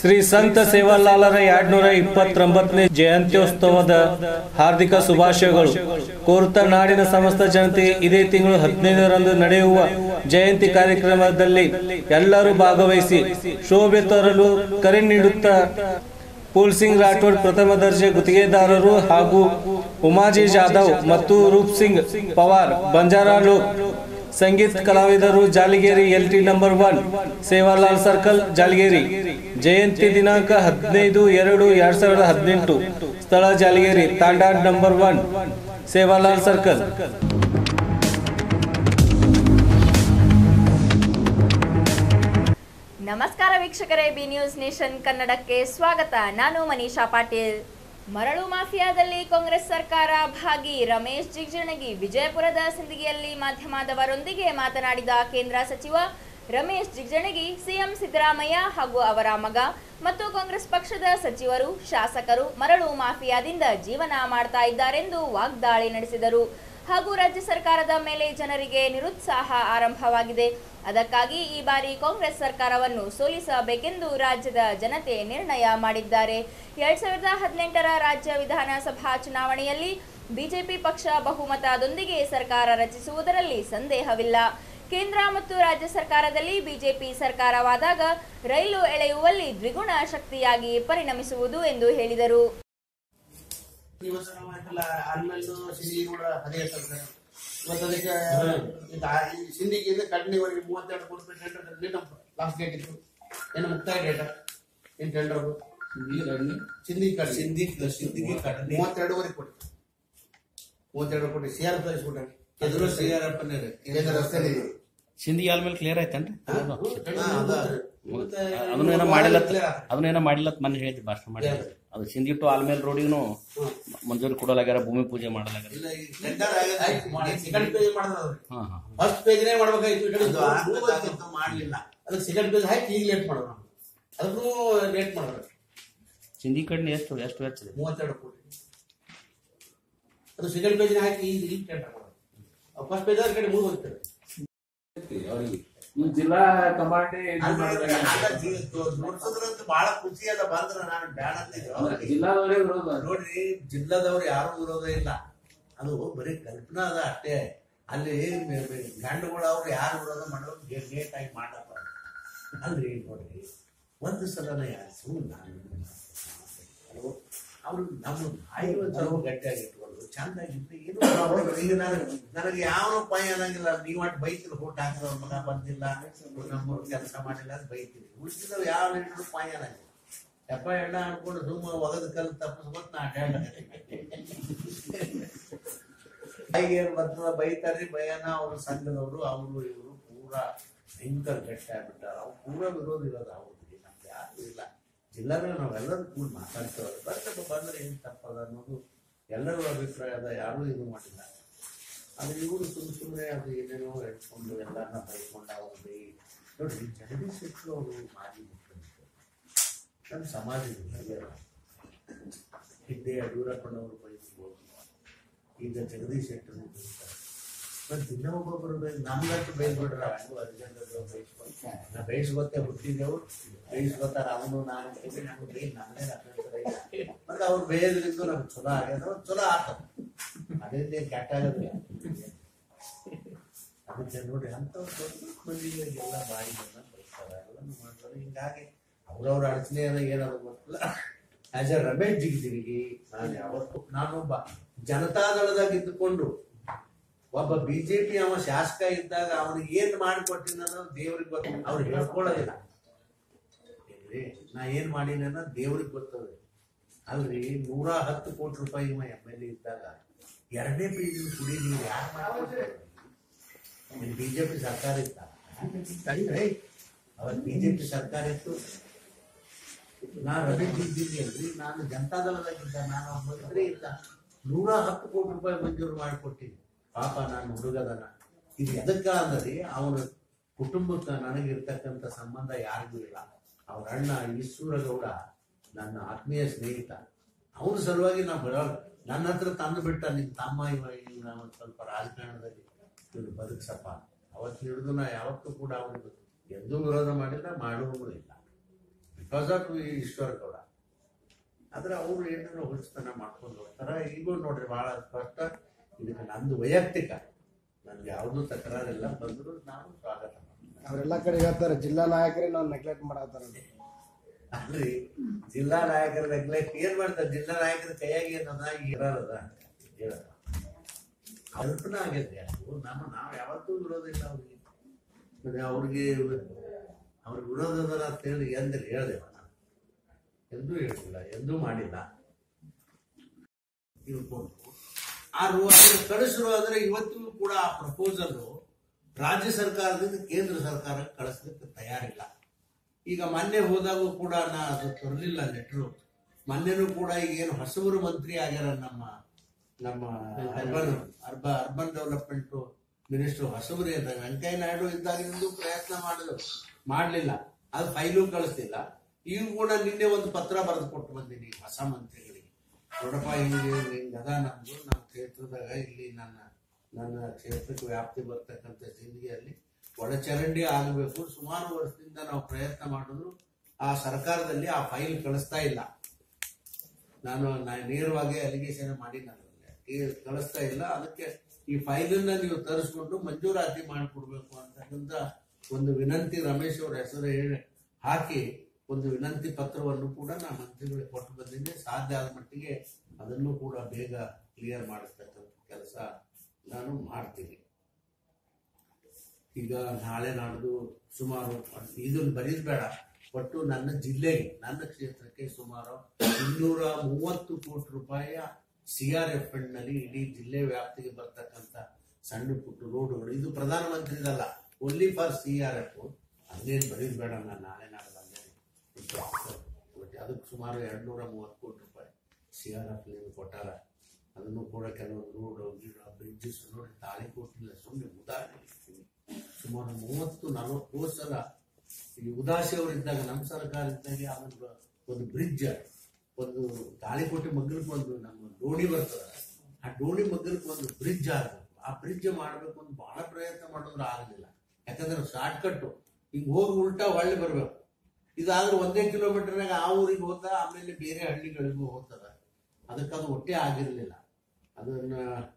ಶ್ರೀ ಸಂತ ಸೇವಾಲಾಲರ ಎರಡ್ನೂರ ಇಪ್ಪತ್ತೊಂಬತ್ತನೇ ಜಯಂತ್ಯೋತ್ಸವದ ಹಾರ್ದಿಕ ಶುಭಾಶಯಗಳು ಕೋರುತ್ತಾ ನಾಡಿನ ಸಮಸ್ತ ಜನತೆ ಇದೇ ತಿಂಗಳು ಹದಿನೈದರಂದು ನಡೆಯುವ ಜಯಂತಿ ಕಾರ್ಯಕ್ರಮದಲ್ಲಿ ಎಲ್ಲರೂ ಭಾಗವಹಿಸಿ ಶೋಭೆ ತರಲು ಕರೆ ನೀಡುತ್ತಾ ಪೂಲ್ ಸಿಂಗ್ ರಾಠೋಡ್ ಪ್ರಥಮ ದರ್ಜೆ ಗುತ್ತಿಗೆದಾರರು ಹಾಗೂ ಉಮಾಜಿ ಜಾಧವ್ ಮತ್ತು ರೂಪ್ ಸಿಂಗ್ ಪವಾರ್ ಬಂಜಾರಾ ಲೋಕ್ ಸಂಗೀತ್ ಕಲಾವಿದರು Jaligeri L T number one Sevalal circle Jaligeri Jayanti ದಿನಾಂಕ ಹದಿನೈದು ಎರಡು ಎರಡ್ ಸಾವಿರದ ಹದಿನೆಂಟು ಸ್ಥಳ Jaligeri Tanda number one Sevalal circle ನಮಸ್ಕಾರ ವೀಕ್ಷಕರೇ ಬಿ ನ್ಯೂಸ್ ನೇಷನ್ ಕನ್ನಡಕ್ಕೆ ಸ್ವಾಗತ ನಾನು ಮನೀಷಾ ಪಾಟೀಲ್ ಮರಳು ಮಾಫಿಯಾದಲ್ಲಿ ಕಾಂಗ್ರೆಸ್ ಸರ್ಕಾರ ಭಾಗಿ ರಮೇಶ್ ಜಿಗಜಿಣಗಿ ವಿಜಯಪುರದ ಸಿಂದಗಿಯಲ್ಲಿ ಮಾಧ್ಯಮದವರೊಂದಿಗೆ ಮಾತನಾಡಿದ ಕೇಂದ್ರ ಸಚಿವ ರಮೇಶ್ ಜಿಗಜಿಣಗಿ ಸಿಎಂ ಸಿದ್ದರಾಮಯ್ಯ ಹಾಗೂ ಅವರ ಮಗ ಮತ್ತು ಕಾಂಗ್ರೆಸ್ ಪಕ್ಷದ ಸಚಿವರು ಶಾಸಕರು ಮರಳು ಮಾಫಿಯಾದಿಂದ ಜೀವನ ಮಾಡ್ತಾ ಇದ್ದಾರೆಂದು ವಾಗ್ದಾಳಿ ನಡೆಸಿದರು ಹಾಗೂ ರಾಜ್ಯ ಸರ್ಕಾರದ ಮೇಲೆ ಜನರಿಗೆ ನಿರುತ್ಸಾಹ ಆರಂಭವಾಗಿದೆ ಅದಕ್ಕಾಗಿ ಈ ಬಾರಿ ಕಾಂಗ್ರೆಸ್ ಸರ್ಕಾರವನ್ನು ಸೋಲಿಸಬೇಕೆಂದು ರಾಜ್ಯದ ಜನತೆ ನಿರ್ಣಯ ಮಾಡಿದ್ದಾರೆ ಎರಡ್ ಸಾವಿರದ ಹದಿನೆಂಟರ ರಾಜ್ಯ ವಿಧಾನಸಭಾ ಚುನಾವಣೆಯಲ್ಲಿ ಬಿಜೆಪಿ ಪಕ್ಷ ಬಹುಮತದೊಂದಿಗೆ ಸರ್ಕಾರ ರಚಿಸುವುದರಲ್ಲಿ ಸಂದೇಹವಿಲ್ಲ ಕೇಂದ್ರ ಮತ್ತು ರಾಜ್ಯ ಸರ್ಕಾರದಲ್ಲಿ ಬಿಜೆಪಿ ಸರ್ಕಾರವಾದಾಗ ರೈಲು ಎಳೆಯುವಲ್ಲಿ ದ್ವಿಗುಣ ಶಕ್ತಿಯಾಗಿ ಪರಿಣಮಿಸುವುದು ಎಂದು ಹೇಳಿದರು ಇವತ್ತು ಆಲ್ಮೇಲೆ ಸಿಂಧಿ ಕೂಡ ಅದೇ ಹೇಳ್ತಾರೆ ಇವತ್ತು ಅದಕ್ಕೆ ಇದು ಆ- ಈ ಸಿಂಧಿಗೆ ಇದು ಕಡ್ನಿವರೆಗೆ ಮೂವತ್ತೆರಡು ಕೋಟಿ ರೂಪಾಯಿ ಟೆಂಡರ್ ಡೇಟ್ ಲಾಸ್ಟ್ ಡೇಟ್ ಇತ್ತು ಏನು ಮುಕ್ತಾಯ ಡೇಟ್ ಏನು ಟೆಂಡರ್ ಸಿಂಧಿ ಕಡ್ನಿ ಸಿಂಧಿ ಸಿಂಧಿಗೆ ಕಡನೆ ಮೂವತ್ತೆರಡುವರೆ ಕೋಟಿ ಮೂವತ್ತೆರಡು ಕೋಟಿ ಸಿ ಆರ್ ತರಿಸ್ಬಿಟ್ಟಾರೆ ಎದುರು ಶ್ರೀಯಾರಪ್ಪನೇ ರೀ. ಕೇಂದ್ರ ರಸ್ತೆ ಸಿಂಧಿ ಆಲ್ಮೇಲೆ ಕ್ಲಿಯರ್ ಆಯ್ತೇನ್ರಿ ಹಾ, ಅದ. ಅದನ್ನ ಏನೋ ಮಾಡಿಲ್ಲ ಅದನ್ನ ಏನೋ ಮಾಡಿಲ್ಲ ಅಂತ ಮೊನ್ನೆ ಹೇಳಿದ್ವಿ ಭಾಷಣ ಮಾಡಿ ಅದು ಸಿಂಧಿ ಟು ಆಲ್ಮೇಲ್ ರೋಡಿಗೂ ಮಂಜೂರಿ ಕೊಡಲಾಗ್ಯಾರ ಭೂಮಿ ಪೂಜೆ ಮಾಡಲಾಗ್ಯಾರ ಇಲ್ಲ ಈ ಟೆಂಡರ್ ಆಗದ ಸೆಕೆಂಡ್ ಪೇಜ್ ಮಾಡಿದ್ರು ಹಾ ಹಾ ಫಸ್ಟ್ ಪೇಜ್ನೇ ಮಾಡ್ಬೇಕಾಗಿತ್ತು ಈ ಕಡೆ ಇದು ಆಗ್ಬೇಕಾಗಿತ್ತು, ಮಾಡ್ಲಿಲ್ಲ ಅದಕ್ಕೆ ಸೆಕೆಂಡ್ ಪೇಜ್ ಹಾಕಿ ಈಗ ಲೇಟ್ ಮಾಡೋದು ನಾವು ಅದಕ್ಕೂ ಲೇಟ್ ಮಾಡೋದು ಸಿಂಧಿ ಕಡೆ ಎಷ್ಟು ಎಷ್ಟು ವೆಚ್ಚ ಇದೆ ಮೂವತ್ತೆರಡು ಕೋಟಿ ಅದು ಸೆಕೆಂಡ್ ಪೇಜ್ ಹಾಕಿ ಈಗ ಈಗ ಟೆಂಡರ್ ಮಾಡೋದು ಫಸ್ಟ್ ಪೇಜ್ ಕಡೆ ಮುಗಿ ಹೋಗ್ತದೆ ಜಿಲ್ಲಾ ಕಮಾಂಡೆ ನೋಡ್ಸೋದ್ರಂತ ಬಹಳ ಖುಷಿ ಅದ ಬಂದ್ರ ನಾನು ಬ್ಯಾಡ ಅಂತಿದ್ದೆ ಅವ್ರಿಗೆ. ಜಿಲ್ಲಾದವರೇ ವಿರೋಧ ನೋಡ್ರಿ ಜಿಲ್ಲಾದವ್ರು ಯಾರು ವಿರೋಧ ಇಲ್ಲ ಅದು ಬರೀ ಕಲ್ಪನಾ ಅದ ಅಷ್ಟೇ ಅಲ್ಲಿ ಮೆ- ಮೆ- ಗಂಡುಗಳು ಅವ್ರು ಯಾರು ವಿರೋಧ ಮಾಡೋದು ಲೇಟ್ ಆಗಿ ಮಾಡಪ್ಪ ಅಲ್ರಿ ನೋಡ್ರಿ ಒಂದು ಸಲನ ಯಾರು ಸುಮ್ಮನೆ ಅವ್ರು ನಮ್ಮ ಬಾಯಿ ಒಂದು ಸ್ವಲ್ಪ ಗಟ್ಟಿಯಾಗಿ ಇಟ್ಕೊಂಡು ಚಂದಾಗಿದ್ರೆ ಏನು problem ಇಲ್ಲ. ಈಗ ನಾನು ನನಗೆ ಯಾವ ಪಾಯ ಅನ್ನಂಗಿಲ್ಲ ನೀವು ಅಟ್ ಬೈತಿಲ್ಲ ಫೋಟೋ ಹಾಕಿದ ಅವ್ರ ಮಗ ಬಂದಿಲ್ಲ ನಮ್ಮೂರು ಕೆಲಸ ಮಾಡಿಲ್ಲ ಅಂತ ಬೈತೀವಿ ಉಳಿಸಿದವ್ರು ಯಾವ ನೀಡಿದ್ರು ಪಾಯ ಅನ್ನಂಗಿಲ್ಲ ಯಪ್ಪ ಎಣ್ಣ ಅನ್ಕೊಂಡು ಸುಮ್ಮ ಒಗದ ಕಲ್ ತಪ್ಪಿಸ್ಕೊತ್ ನಾ ಅಡ್ಡಾಡ ಬಾಯಿಗೆ ಏನ್ ಬರ್ತದ ಬೈತಾರ್ರಿ ಭಯನ ಅವ್ರ ಸಂಘದವರು ಅವರು ಇವರು ಪೂರಾ ಭಯಂಕರ ಗಟ್ಟಿ ಆಗ್ಬಿಟ್ಟಾರ ಅವ್ರು ಪೂರಾ ವಿರೋಧ ಇರೋದು ಅವ್ರಿಗೆ ನಮ್ಗೆ ಯಾರು ಇಲ್ಲ ಜಿಲ್ಲಾಗ ನಾವೆಲ್ಲರೂ ಕೂಡ ಮಾತಾಡ್ತೇವೆ ಬರ್ತಪ್ಪ ಬಂದ್ರೆ ಏನ್ ತಪ್ಪದ ಅನ್ನೋದು ಎಲ್ಲರೂ ಅಭಿಪ್ರಾಯ ಅದ ಯಾರೂ ಇದು ಮಾಡಿಲ್ಲ ಆದ್ರೆ ಇವರು ಸುಮ್ ಸುಮ್ಮನೆ ಅದು ಏನೇನೋ ಹೇಳ್ಕೊಂಡು ಎಲ್ಲಾರನ್ನ ಬೈಕೊಂಡು ಅವ್ರು ಬೈ ನೋಡ್ರಿ ಜಗದೀಶ್ ಶೆಟ್ಟರು ಅವರು ಮಾಜಿ ಮುಖ್ಯಮಂತ್ರಿ ನಮ್ಮ ಸಮಾಜದ ಹಿರಿಯರು ಹಿಂದೆ ಯಡಿಯೂರಪ್ಪನವರು ಬೈಸ್ಬೋದು ಈಗ ಜಗದೀಶ್ ಶೆಟ್ಟರು ಬೈತಾರೆ ಮತ್ತೆ ದಿನ ಒಬ್ಬೊಬ್ಬರು ಬೈ ನಮ್ಗಂತೂ ಬೈಸ್ಬಿಟ್ರ ಹಂಗು ಅರ್ಜೆಂಟ್ ಬೈಸ್ಕೊಂಡು ನಾ ಬೈಸ್ಕೊತ್ತೆ ಹುಟ್ಟಿದೆವು ಬೈಸ್ಕೊತಾರ ಅವನು ನಾನು ಬೈಸಿ ನಮ್ಗೆ ಬೈ ನಮ್ಮನೇ ಅಭ್ಯಂತರ ಇಲ್ಲ ಮತ್ತೆ ಅವ್ರು ಬೇಯದ್ರಿಂದ ನಮ್ಗೆ ಚಲೋ ಆಗ್ಯದ ಚಲೋ ಆಗ್ತದ ಅದರಿಂದ ಏನ್ ಕೆಟ್ಟ ಆಗೋದಿಲ್ಲ ಅದಕ್ಕೆ ನೋಡಿ ಅಂಥವ್ರು ದೊಡ್ಡ ಮಂದಿಗೆ ಎಲ್ಲ ಬಾಯಿಗೆಲ್ಲ ಬೈತಾರೆ ಎಲ್ಲನೂ ಮಾಡ್ತಾರೆ ಹಿಂಗಾಗಿ ಅವ್ರವ್ರ ಅಡಚಣೆ ಅದ ಏನದ ಗೊತ್ತಿಲ್ಲ ಆಸ್ ಎ ರಮೇಶ್ ಜಿಗಿದಿರಿಗೆ ನಾನು ಯಾವತ್ತು ನಾನೊಬ್ಬ ಜನತಾದಳದಾಗ ಇದ್ದುಕೊಂಡು ಒಬ್ಬ ಬಿಜೆಪಿ ಅವ ಶಾಸಕ ಇದ್ದಾಗ ಅವನಿಗೆ ಏನ್ ಮಾಡಿಕೊಟ್ಟಿನ ಅನ್ನೋದು ದೇವ್ರಿಗೆ ಗೊತ್ತ ಅವ್ರು ಹೇಳ್ಕೊಳ್ಳೋದಿಲ್ಲ ಏನ್ರಿ, ನಾ ಏನ್ ಮಾಡೀನಿ ಅನ್ನೋದು ದೇವ್ರಿಗೆ ಗೊತ್ತದ ಅಲ್ರಿ ನೂರ ಹತ್ತು ಕೋಟಿ ರೂಪಾಯಿ ಇವ ಎಮ್ ಎಲ್ ಎ ಇದ್ದಾಗ ಎರಡನೇ ಪೀಜ್ ಕುಡಿ ನೀವು ಯಾರು ಮಾಡ್ಕೊಡ್ತಾರೆ ಬಿಜೆಪಿ ಸರ್ಕಾರ ಇತ್ತ ಅವತ್ತು ಬಿಜೆಪಿ ಸರ್ಕಾರ ಇತ್ತು ನಾನು ರಮೇಶ್ ಇದ್ದೀನಿ ಅಲ್ರಿ ನಾನು ಜನತಾದಳದಾಗಿದ್ದ ನಾನು ಒಬ್ಬ ಮಂತ್ರಿ ಇದ್ದ ನೂರ ಹತ್ತು ಕೋಟಿ ರೂಪಾಯಿ ಮಂಜೂರು ಮಾಡಿಕೊಟ್ಟಿನಿ ಪಾಪ ನಾನು ಹುಡುಗದನ ಇದು ಎದಕ್ಕ ಅಂದ್ರಿ ಅವನ ಕುಟುಂಬಕ್ಕೆ ನನಗಿರ್ತಕ್ಕಂಥ ಸಂಬಂಧ ಯಾರಿಗೂ ಇಲ್ಲ ಅವ್ರ ಅಣ್ಣ ಈಶ್ವರ ಗೌಡ ನನ್ನ ಆತ್ಮೀಯ ಸ್ನೇಹಿತ ಅವನ ಸಲುವಾಗಿ ನಾವು ಬರೋ ನನ್ನ ಹತ್ರ ತಂದು ಬಿಟ್ಟ ನಿನ್ ತಮ್ಮ ಇವ ಇವ್ನ ಒಂದು ಸ್ವಲ್ಪ ರಾಜಕಾರಣದಲ್ಲಿ ಇವನು ಬದುಕ್ಸಪ್ಪ ಅವತ್ತು ಹಿಡಿದು ನಾ ಯಾವತ್ತೂ ಕೂಡ ಅವನಿಗೆ ಎಂದೂ ವಿರೋಧ ಮಾಡಿಲ್ಲ ಮಾಡುವೂ ಇಲ್ಲ ಬಿಕಾಸ್ ಆಫ್ ಈಶ್ವರ ಗೌಡ ಆದ್ರೆ ಅವರು ಏನಾದ್ರು ಹುಚ್ಚತನ ಮಾಡ್ಕೊಂಡು ಹೋಗ್ತಾರ ಈಗೂ ನೋಡ್ರಿ ಬಹಳ ಸ್ಪಷ್ಟ ಇದಕ್ಕೆ ನಂದು ವೈಯಕ್ತಿಕ ನನ್ಗೆ ಯಾವುದೂ ತಕರಾರಿಲ್ಲ ಬಂದ್ರು ನಾನು ಸ್ವಾಗತ ಮಾಡ್ತೀನಿ. ಅವರೆಲ್ಲ ಕಡೆ ಹೇಳ್ತಾರೆ ಜಿಲ್ಲಾ ನಾಯಕರೇ ನಾವು ನೆಗ್ಲೆಕ್ಟ್ ಮಾಡತ್ತಾರ ಅಲ್ರಿ ಜಿಲ್ಲಾ ನಾಯಕರ ನೆಗ್ಲೆಕ್ಟ್ ಏನ್ ಮಾಡ್ತಾರೆ ಜಿಲ್ಲಾ ನಾಯಕರ ಕೈಯಾಗಿ ಏನದ ಇರೋದ ಹೇಳಪ್ಪ ಕಲ್ಪನಾ ಆಗೈತೆ ಅದು ನಮ್ಮ ನಾವು ಯಾವತ್ತೂ ವಿರೋಧಿಲ್ಲ ಅವ್ರಿಗೆ ಮತ್ತೆ ಅವ್ರಿಗೆ ಅವ್ರಿಗೆ ವಿರೋಧ ಅದರ ಅಂತ ಹೇಳಿ ಎಂದ್ರೆ ಹೇಳ್ದೇವ ನಾನು ಎಂದೂ ಹೇಳಿಲ್ಲ ಎಂದೂ ಮಾಡಿಲ್ಲ ತಿಳ್ಕೊಂಡು ಆ ರು ಅದನ್ನ ಕಳಿಸಿರು ಅಂದ್ರೆ ಇವತ್ತಿಗೂ ಕೂಡ ಆ ಪ್ರಪೋಸಲ್ ರಾಜ್ಯ ಸರ್ಕಾರದಿಂದ ಕೇಂದ್ರ ಸರ್ಕಾರ ಕಳಿಸ್ಲಿಕ್ಕೆ ತಯಾರಿಲ್ಲ ಈಗ ಮೊನ್ನೆ ಹೋದಾಗೂ ಕೂಡ ನಾ ಅದು ತರಲಿಲ್ಲ ಲೆಟ್ರು ಮೊನ್ನೆನೂ ಕೂಡ ಈಗ ಏನು ಹೊಸಬರು ಮಂತ್ರಿ ಆಗ್ಯಾರ ನಮ್ಮ ನಮ್ಮ ಅರ್ಬನ್ ಅರ್ಬ ಅರ್ಬನ್ ಡೆವಲಪ್ಮೆಂಟ್ ಮಿನಿಸ್ಟರ್ ಹೊಸಬರು ಇದ್ದಾಗ ವೆಂಕಯ್ಯ ನಾಯ್ಡು ಇದ್ದಾಗಿನಿಂದ ಪ್ರಯತ್ನ ಮಾಡಿದ್ರು ಮಾಡ್ಲಿಲ್ಲ ಅದು ಫೈಲು ಕಳಿಸ್ತಿಲ್ಲ ಈಗ ಕೂಡ ನಿನ್ನೆ ಒಂದು ಪತ್ರ ಬರೆದು ಕೊಟ್ಟು ಬಂದೀನಿ ಹೊಸ ಮಂತ್ರಿಗಳಿಗೆ ನೋಡಪ್ಪ ಹಿಂಗೆ ಹಿಂಗೆ ಅದ ನಮ್ದು ನಮ್ಮ ಕ್ಷೇತ್ರದಾಗ ಇಲ್ಲಿ ನನ್ನ ನನ್ನ ಕ್ಷೇತ್ರಕ್ಕೆ ವ್ಯಾಪ್ತಿ ಬರ್ತಕ್ಕಂಥ ಜಿಂದಗಿಯಲ್ಲಿ ಒಳಚರಂಡಿ ಆಗಬೇಕು ಸುಮಾರು ವರ್ಷದಿಂದ ನಾವು ಪ್ರಯತ್ನ ಮಾಡಿದ್ರು ಆ ಸರ್ಕಾರದಲ್ಲಿ ಆ ಫೈಲ್ ಕಳಿಸ್ತಾ ಇಲ್ಲ ನಾನು ನಾ- ನೇರವಾಗಿ ಅಲಿಗೇಷನ್ ಮಾಡಿ ನಾನು ಕಳಿಸ್ತಾ ಇಲ್ಲ ಅದಕ್ಕೆ ಈ ಫೈಲನ್ನ ನೀವು ತರಿಸ್ಕೊಂಡು ಮಂಜೂರಾತಿ ಮಾಡಿಕೊಡ್ಬೇಕು ಅಂತಕ್ಕಂಥ ಒಂದು ವಿನಂತಿ ರಮೇಶ್ ಅವ್ರ ಹೆಸರು ಹೇಳಿ ಹಾಕಿ ಒಂದು ವಿನಂತಿ ಪತ್ರವನ್ನು ಕೂಡ ನಾನು ಮಂತ್ರಿಗಳಿಗೆ ಕೊಟ್ಟು ಬಂದಿದ್ದೆ ಸಾಧ್ಯ ಆದ ಮಟ್ಟಿಗೆ ಅದನ್ನು ಕೂಡ ಬೇಗ ಕ್ಲಿಯರ್ ಮಾಡಿಸ್ತಕ್ಕಂಥ ಕೆಲಸ ನಾನು ಮಾಡ್ತೀನಿ ಈಗ ನಾಳೆ ನಾಡ್ದು ಸುಮಾರು ಇದನ್ನು ಬರೀದ್ ಬೇಡ ಒಟ್ಟು ನನ್ನ ಜಿಲ್ಲೆಗೆ ನನ್ನ ಕ್ಷೇತ್ರಕ್ಕೆ ಸುಮಾರು ಇನ್ನೂರ ಮೂವತ್ತು ಕೋಟಿ ರೂಪಾಯಿಯ ಸಿ ಆರ್ ಎಫ್ ಫಂಡ್ ನಲ್ಲಿ ಇಡೀ ಜಿಲ್ಲೆ ವ್ಯಾಪ್ತಿಗೆ ಬರ್ತಕ್ಕಂಥ ಸಣ್ಣ ಪುಟ್ಟ ರೋಡ್ಗಳು ಇದು ಪ್ರಧಾನಮಂತ್ರಿದಲ್ಲ only for C R F ಅದೇನು ಬರೀದ್ ಬೇಡ ನಾನು ನಾಳೆ ನಾಡ್ದು ಅಲ್ಲೇ ಒಟ್ಟು ಅದಕ್ಕೆ ಸುಮಾರು ಎರಡು ನೂರ ಮೂವತ್ತು ಕೋಟಿ ರೂಪಾಯಿ ಸಿ ಆರ್ ಎಫ್ ಕೊಟ್ಟಾರ ಅದನ್ನು ಕೂಡ ಕೆಲವೊಂದು ರೋಡ್ ಗಿಡ ಬ್ರಿಡ್ಜಸ್ ನೋಡಿ ತಾಳಿ ಕೊಟ್ಟಿಲ್ಲ ಸುಮ್ಮನೆ ಉದಾಹರಣೆ ಹೇಳ್ತೀನಿ. ಸುಮಾರು ಮೂವತ್ತು ನಲವತ್ತು ಸಲ ಈ ಉದಾಸಿ ಅವರಿದ್ದಾಗ ನಮ್ಮ ಸರ್ಕಾರ ಇದ್ದಾಗ ಅದೊಂದು ಒಂದು ಬ್ರಿಡ್ಜ್ ಒಂದು ತಾಳಿಕೋಟೆ ಮಗ್ಗಲಕ್ಕೆ ಒಂದು ನಮ್ಮ ಡೋಣಿ ಬರ್ತದ ಆ ಡೋಣಿ ಮಗ್ಗಲಕ್ಕೆ ಒಂದು ಬ್ರಿಡ್ಜ್ ಆಗಬೇಕು ಆ ಬ್ರಿಡ್ಜ್ ಮಾಡಬೇಕು ಅಂತ ಬಹಳ ಪ್ರಯತ್ನ ಮಾಡಿದ್ರೆ ಆಗಲಿಲ್ಲ ಯಾಕಂದ್ರೆ ಶಾರ್ಟ್ ಕಟ್ಟು ಹಿಂಗ್ ಹೋಗಿ ಉಲ್ಟಾ ಹೊಳ್ಳಿ ಬರ್ಬೇಕು ಇದಾದ್ರೆ ಒಂದೇ ಕಿಲೋಮೀಟರ್ನಾಗ ಆ ಊರಿಗೆ ಹೋದ ಆಮೇಲೆ ಬೇರೆ ಹಳ್ಳಿಗಳಿಗೂ ಹೋಗ್ತದ ಅದಕ್ಕೆ ಅದು ಒಟ್ಟೆ ಆಗಿರಲಿಲ್ಲ ಅದನ್ನ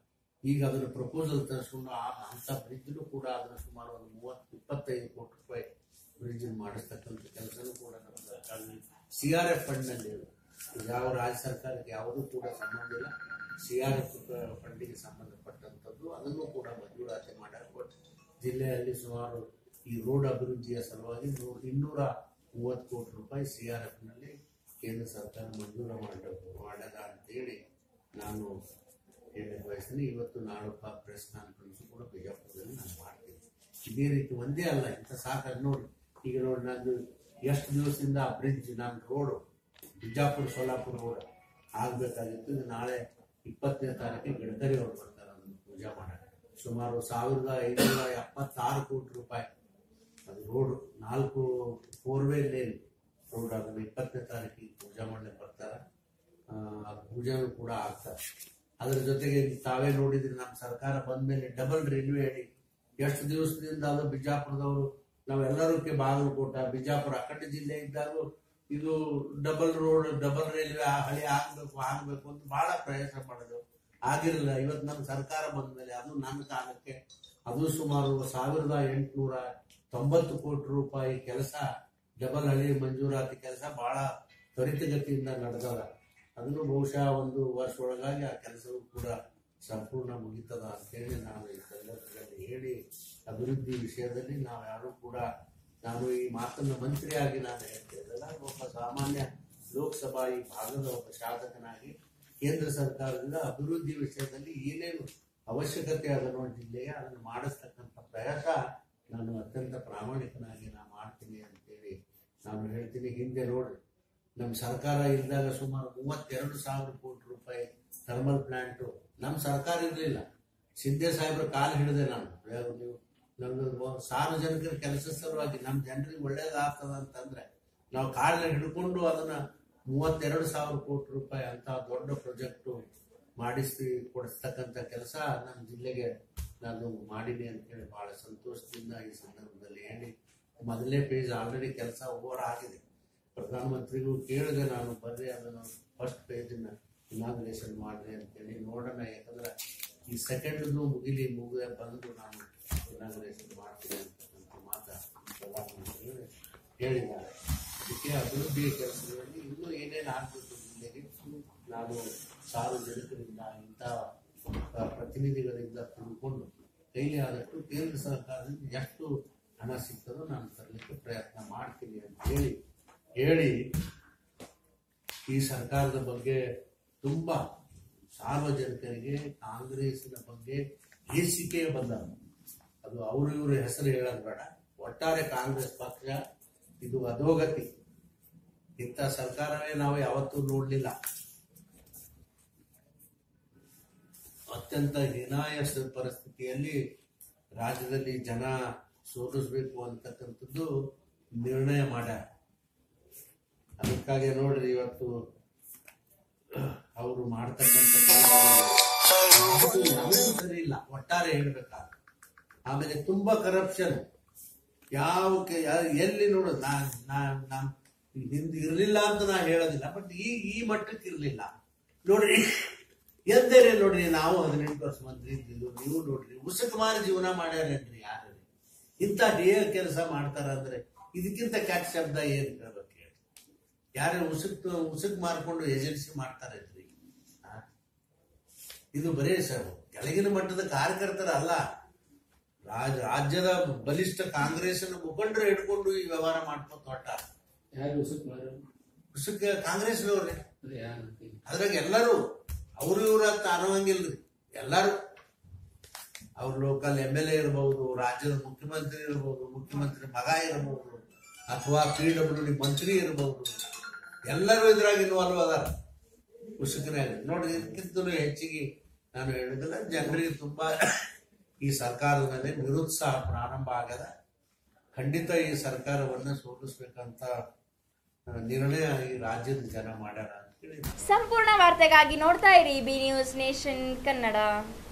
ಈಗ ಅದನ್ನ ಪ್ರಪೋಸಲ್ ತರಿಸ್ಕೊಂಡು ಆ ಅಂತ ಬ್ರಿಡ್ಜ್ನು ಕೂಡ ಅದನ್ನ ಸುಮಾರು ಒಂದು ಮೂವತ್ತು ಇಪ್ಪತ್ತೈದು ಕೋಟಿ ರೂಪಾಯಿ ಬ್ರಿಡ್ಜ್ ಮಾಡಿಸ್ತಕ್ಕಂಥ ಕೆಲಸನೂ ಕೂಡ ನಮ್ಮ ಸರ್ಕಾರದಲ್ಲಿ ಸಿ ಆರ್ ಎಫ್ ಫಂಡ್ನಲ್ಲಿ ಇದೆ. ಇದು ಯಾವ ರಾಜ್ಯ ಸರ್ಕಾರಕ್ಕೆ ಯಾವುದೂ ಕೂಡ ಸಂಬಂಧ ಇಲ್ಲ ಸಿ ಆರ್ ಎಫ್ ಫಂಡಿಗೆ ಸಂಬಂಧಪಟ್ಟಂಥದ್ದು ಅದನ್ನು ಕೂಡ ಮಂಜೂರಾತಿ ಮಾಡಲ್ಪಟ್ಟು ಜಿಲ್ಲೆಯಲ್ಲಿ ಸುಮಾರು ಈ ರೋಡ್ ಅಭಿವೃದ್ಧಿಯ ಸಲುವಾಗಿ ನೂ- ಇನ್ನೂರ ಮೂವತ್ತು ಕೋಟಿ ರೂಪಾಯಿ ಸಿ ಆರ್ ಎಫ್ ನಲ್ಲಿ ಕೇಂದ್ರ ಸರ್ಕಾರ ಮಂಜೂರು ಮಾಡಬೇಕು ಮಾಡದ ಅಂತೇಳಿ ನಾನು ಹೇಳಕ್ಕೆ ಬಯಸ್ತೀನಿ ಇವತ್ತು ನಾಡಪ್ಪ ಪ್ರೆಸ್ ಕಾನ್ಫರೆನ್ಸ್ ಕೂಡ ಬಿಜಾಪುರದಲ್ಲಿ ನಾನು ಮಾಡ್ತೀನಿ ಇದೇ ರೀತಿ ಒಂದೇ ಅಲ್ಲ ಇಂಥ ಸಾಕಾಗಿ ನೋಡಿ ಈಗ ನೋಡಿ ನಂದು ಎಷ್ಟು ದಿವಸದಿಂದ ಆ ಬ್ರಿಡ್ಜ್ ನನ್ನ ರೋಡು ಬಿಜಾಪುರ ಸೋಲಾಪುರ ರೋಡ್ ಆಗ್ಬೇಕಾಗಿತ್ತು ಇದು ನಾಳೆ ಇಪ್ಪತ್ತನೇ ತಾರೀಕಿಗೆ ಗಡ್ಕರಿ ಅವ್ರು ಬರ್ತಾರೆ ಅದನ್ನು ಪೂಜೆ ಮಾಡಕ್ಕೆ ಸುಮಾರು ಸಾವಿರದ ಐನೂರ ಎಪ್ಪತ್ತಾರು ಕೋಟಿ ರೂಪಾಯಿ ಅದು ರೋಡ್ ನಾಲ್ಕು ಫೋರ್ ವೇ ಲೇನ್ ರೋಡ್ ಅದನ್ನು ಇಪ್ಪತ್ತನೇ ತಾರೀಕಿಗೆ ಪೂಜೆ ಮಾಡ್ಲಿಕ್ಕೆ ಬರ್ತಾರೆ ಆ, ಆ ಪೂಜೆನೂ ಕೂಡ ಆಗ್ತಾರೆ ಅದ್ರ ಜೊತೆಗೆ ತಾವೇ ನೋಡಿದ್ರಿ ನಮ್ಮ ಸರ್ಕಾರ ಬಂದ್ಮೇಲೆ ಡಬಲ್ ರೈಲ್ವೆ ಅಡಿ ಎಷ್ಟು ದಿವಸದಿಂದ ಅದು ಬಿಜಾಪುರದವರು ನಾವೆಲ್ಲರೂ ಬಾಗಲಕೋಟ ಬಿಜಾಪುರ ಅಕ್ಕಟ ಜಿಲ್ಲೆ ಇದ್ದಾಗ ಇದು ಡಬಲ್ ರೋಡ್ ಡಬಲ್ ರೈಲ್ವೆ ಹಳಿ ಆಗ್ಬೇಕು ಆಗ್ಬೇಕು ಅಂತ ಬಹಳ ಪ್ರಯತ್ನ ಮಾಡಿದೆವು ಆಗಿರಲಿಲ್ಲ ಇವತ್ತು ನಮ್ಮ ಸರ್ಕಾರ ಬಂದ್ಮೇಲೆ ಅದು ನನ್ನ ಕಾಲಕ್ಕೆ ಅದು ಸುಮಾರು ಸಾವಿರದ ಎಂಟುನೂರ ತೊಂಬತ್ತು ಕೋಟಿ ರೂಪಾಯಿ ಕೆಲಸ ಡಬಲ್ ಹಳಿ ಮಂಜೂರಾತಿ ಕೆಲಸ ಬಹಳ ತ್ವರಿತಗತಿಯಿಂದ ನಡೆದದ ಅದನ್ನು ಬಹುಶಃ ಒಂದು ವರ್ಷ ಒಳಗಾಗಿ ಆ ಕೆಲಸವು ಕೂಡ ಸಂಪೂರ್ಣ ಮುಗಿತದ ಅಂತೇಳಿ ನಾನು ಈ ಸಂದರ್ಭದಲ್ಲಿ ಹೇಳಿ ಅಭಿವೃದ್ಧಿ ವಿಷಯದಲ್ಲಿ ನಾವು ಯಾರು ಕೂಡ ನಾನು ಈ ಮಾತನ್ನು ಮಂತ್ರಿಯಾಗಿ ನಾನು ಹೇಳ್ತಿದ್ದಲ್ಲ ಒಬ್ಬ ಸಾಮಾನ್ಯ ಲೋಕಸಭಾ ಈ ಭಾಗದ ಒಬ್ಬ ಶಾಸಕನಾಗಿ ಕೇಂದ್ರ ಸರ್ಕಾರದಿಂದ ಅಭಿವೃದ್ಧಿ ವಿಷಯದಲ್ಲಿ ಏನೇನು ಅವಶ್ಯಕತೆ ಅದನ್ನು ಜಿಲ್ಲೆಯ ಅದನ್ನು ಮಾಡಿಸ್ತಕ್ಕಂಥ ಪ್ರಯತ್ನ ನಾನು ಅತ್ಯಂತ ಪ್ರಾಮಾಣಿಕನಾಗಿ ನಾನು ಮಾಡ್ತೀನಿ ಅಂತೇಳಿ ನಾನು ಹೇಳ್ತೀನಿ ಹಿಂದೆ ನೋಡ್ರಿ ನಮ್ಮ ಸರ್ಕಾರ ಇದ್ದಾಗ ಸುಮಾರು ಮೂವತ್ತೆರಡು ಸಾವಿರ ಕೋಟಿ ರೂಪಾಯಿ ಥರ್ಮಲ್ ಪ್ಲಾಂಟು ನಮ್ಮ ಸರ್ಕಾರ ಇರಲಿಲ್ಲ ಸಿದ್ದೆ ಸಾಹೇಬ್ರ ಕಾಲು ಹಿಡಿದೆ ನಾನು ಯಾರು ನೀವು ನಮ್ದು ಸಾರ್ವಜನಿಕರ ಕೆಲಸ ಸಲುವಾಗಿ ನಮ್ಮ ಜನರಿಗೆ ಒಳ್ಳೇದಾಗ್ತದ ಅಂತಂದ್ರೆ ನಾವು ಕಾಳನ್ನ ಹಿಡ್ಕೊಂಡು ಅದನ್ನ ಮೂವತ್ತೆರಡು ಸಾವಿರ ಕೋಟಿ ರೂಪಾಯಿ ಅಂತ ದೊಡ್ಡ ಪ್ರಾಜೆಕ್ಟು ಮಾಡಿಸಿ ಕೊಡಿಸ್ತಕ್ಕಂಥ ಕೆಲಸ ನಮ್ಮ ಜಿಲ್ಲೆಗೆ ನಾನು ಮಾಡೀನಿ ಅಂತೇಳಿ ಬಹಳ ಸಂತೋಷದಿಂದ ಈ ಸಂದರ್ಭದಲ್ಲಿ ಹೇಳಿ ಮೊದಲನೇ ಪೇಜ್ ಆಲ್ರೆಡಿ ಕೆಲಸ ಓವರ್ ಆಗಿದೆ ಪ್ರಧಾನಮಂತ್ರಿಗಳು ಕೇಳಿದೆ ನಾನು ಬರ್ರಿ ಅದನ್ನು ಫಸ್ಟ್ ಪೇಜನ್ನ ಇನಾಗ್ರೇಷನ್ ಮಾಡ್ರಿ ಅಂತೇಳಿ ನೋಡೋಣ ಯಾಕಂದ್ರೆ ಈ ಸೆಕೆಂಡ್ನು ಮುಗಿಲಿ ಮುಗಿದ ಬಂದು ನಾನು ಇನಾಗ್ರೇಷನ್ ಮಾಡ್ತೀನಿ ಅಂತಕ್ಕಂಥ ಮಾತ ಪ್ರಧಾನಮಂತ್ರಿಗಳು ಹೇಳಿದ್ದಾರೆ ಅದಕ್ಕೆ ಅಭಿವೃದ್ಧಿ ಕೆಲಸಗಳಲ್ಲಿ ಇನ್ನೂ ಏನೇನು ಆಗಬೇಕು ಜಿಲ್ಲೆಗೆ ನಾನು ಸಾರ್ವಜನಿಕರಿಂದ ಇಂಥ ಆ, ಪ್ರತಿನಿಧಿಗಳಿಂದ ತಿಳ್ಕೊಂಡು ಕೈಲಿ ಆದಷ್ಟು ಕೇಂದ್ರ ಸರ್ಕಾರದಿಂದ ಎಷ್ಟು ಹಣ ಸಿಗ್ತದೋ ನಾನು ತರಲಿಕ್ಕೆ ಪ್ರಯತ್ನ ಮಾಡ್ತೀನಿ ಅಂತ ಹೇಳಿ ಹೇಳಿ ಈ ಸರ್ಕಾರದ ಬಗ್ಗೆ ತುಂಬಾ ಸಾರ್ವಜನಿಕರಿಗೆ ಕಾಂಗ್ರೆಸ್ಸಿನ ಬಗ್ಗೆ ಹೇಸಿಕೆ ಬಂದ ಅದು ಅವರು ಇವರು ಹೆಸರು ಹೇಳೋದು ಬೇಡ ಒಟ್ಟಾರೆ ಕಾಂಗ್ರೆಸ್ ಪಕ್ಷ ಇದು ಅಧೋಗತಿ ಇಂಥ ಸರ್ಕಾರವೇ ನಾವು ಯಾವತ್ತೂ ನೋಡಲಿಲ್ಲ ಅತ್ಯಂತ ಹೀನಾಯ ಸ- ಪರಿಸ್ಥಿತಿಯಲ್ಲಿ ರಾಜ್ಯದಲ್ಲಿ ಜನ ಸೋಲಿಸ್ಬೇಕು ಅಂತಕ್ಕಂಥದ್ದು ನಿರ್ಣಯ ಮಾಡ್ಯಾರ ಅದಕ್ಕಾಗಿ ನೋಡ್ರಿ ಇವತ್ತು ಅವರು ಮಾಡ್ತಕ್ಕಂಥ ಕೆಲಸಗಳು ಯಾವ್ದೂ ಸರಿ ಇಲ್ಲ ಒಟ್ಟಾರೆ ಹೇಳ್ಬೇಕಾದ್ರೆ ಆಮೇಲೆ ತುಂಬಾ ಕರಪ್ಷನ್ ಯಾವ ಕೆ- ಯಾ- ಎಲ್ಲಿ ನೋಡೋದು ನಾ ನಾ- ನಮ್ ಹಿಂದೆ ಇರ್ಲಿಲ್ಲ ಅಂತ ನಾ ಹೇಳೋದಿಲ್ಲ ಬಟ್ ಈ ಈ ಮಟ್ಟಕ್ಕೆ ಇರ್ಲಿಲ್ಲ ನೋಡ್ರಿ ಎದ್ದೇನೆ ನೋಡ್ರಿ ನಾವು ಹದಿನೆಂಟು ವರ್ಷ ಮಂತ್ರಿ ಇದ್ದಿದ್ದು ನೀವು ನೋಡ್ರಿ ಉಸುಕುಮಾರ ಜೀವನ ಮಾಡ್ಯಾರೇನ್ರಿ ಯಾರು ಇಂಥ ಹೇಯ ಕೆಲಸ ಮಾಡ್ತಾರ ಅಂದ್ರೆ ಇದಕ್ಕಿಂತ ಕೆಟ್ಟ ಶಬ್ದ ಏನ್ ಹೇಳ್ಬೇಕು ಹೇಳಿ ಯಾರೇ ಉಸುಕ್ ಉಸುಕ್ ಮಾರ್ಕೊಂಡು ಏಜೆನ್ಸಿ ಮಾಡ್ತಾರೇನ್ರಿ ಆ? ಇದು ಬರೇ ಸರ್ ಕೆಳಗಿನ ಮಟ್ಟದ ಕಾರ್ಯಕರ್ತರ ಅಲ್ಲ ರಾಜ ರಾಜ್ಯದ ಬಲಿಷ್ಠ ಕಾಂಗ್ರೆಸ್ನ ಮುಖಂಡರು ಹಿಡ್ಕೊಂಡು ಈ ವ್ಯವಹಾರ ಮಾಡ್ಕೊತ ಹೊಟ್ಟ ಯಾರು ಉಸುಕ್ ಮಾಡೋರು? ಉಸುಕ್ ಕಾಂಗ್ರೆಸ್ನವ್ರೆ ಅದೇ ಯಾರು? ಅದ್ರಾಗ ಎಲ್ಲರೂ ಅವರು ಇವ್ರ ಅಂತ ಅನ್ನೋಂಗಿಲ್ರಿ ಎಲ್ಲರೂ ಅವ್ರ ಲೋಕಲ್ ಎಮ್ ಎಲ್ ಎ ಇರ್ಬೋದು ರಾಜ್ಯದ ಮುಖ್ಯಮಂತ್ರಿ ಇರ್ಬೋದು ಮುಖ್ಯಮಂತ್ರಿ ಮಗ ಇರ್ಬೋದು ಅಥವಾ ಪಿ ಡಬ್ಲ್ಯೂ ಡಿ ಮಂತ್ರಿ ಇರ್ಬೋದು ಎಲ್ಲರೂ ಇದ್ರಾಗ ಇನ್ವಾಲ್ವ್ ಅದಾರ ಉಸುಕನಾಗ ನೋಡ್ರಿ ಇದಕ್ಕಿಂತಲೂ ಹೆಚ್ಚಿಗೆ ನಾನು ಹೇಳಿದ್ರೆ ಜನರಿಗೆ ತುಂಬಾ ಈ ಸರ್ಕಾರದ ಮೇಲೆ ನಿರುತ್ಸಾಹ ಪ್ರಾರಂಭ ಆಗದ ಖಂಡಿತ ಈ ಸರ್ಕಾರವನ್ನ ಸೋಲಿಸ್ಬೇಕಂತ ಆ, ನಿರ್ಣಯ ಈ ರಾಜ್ಯದ ಜನ ಮಾಡ್ಯಾರ ಅಂತ ಹೇಳಿ ಸಂಪೂರ್ಣ ವಾರ್ತೆಗಾಗಿ ನೋಡ್ತಾ ಇರಿ ಬಿ ನ್ಯೂಸ್ ನೇಷನ್ ಕನ್ನಡ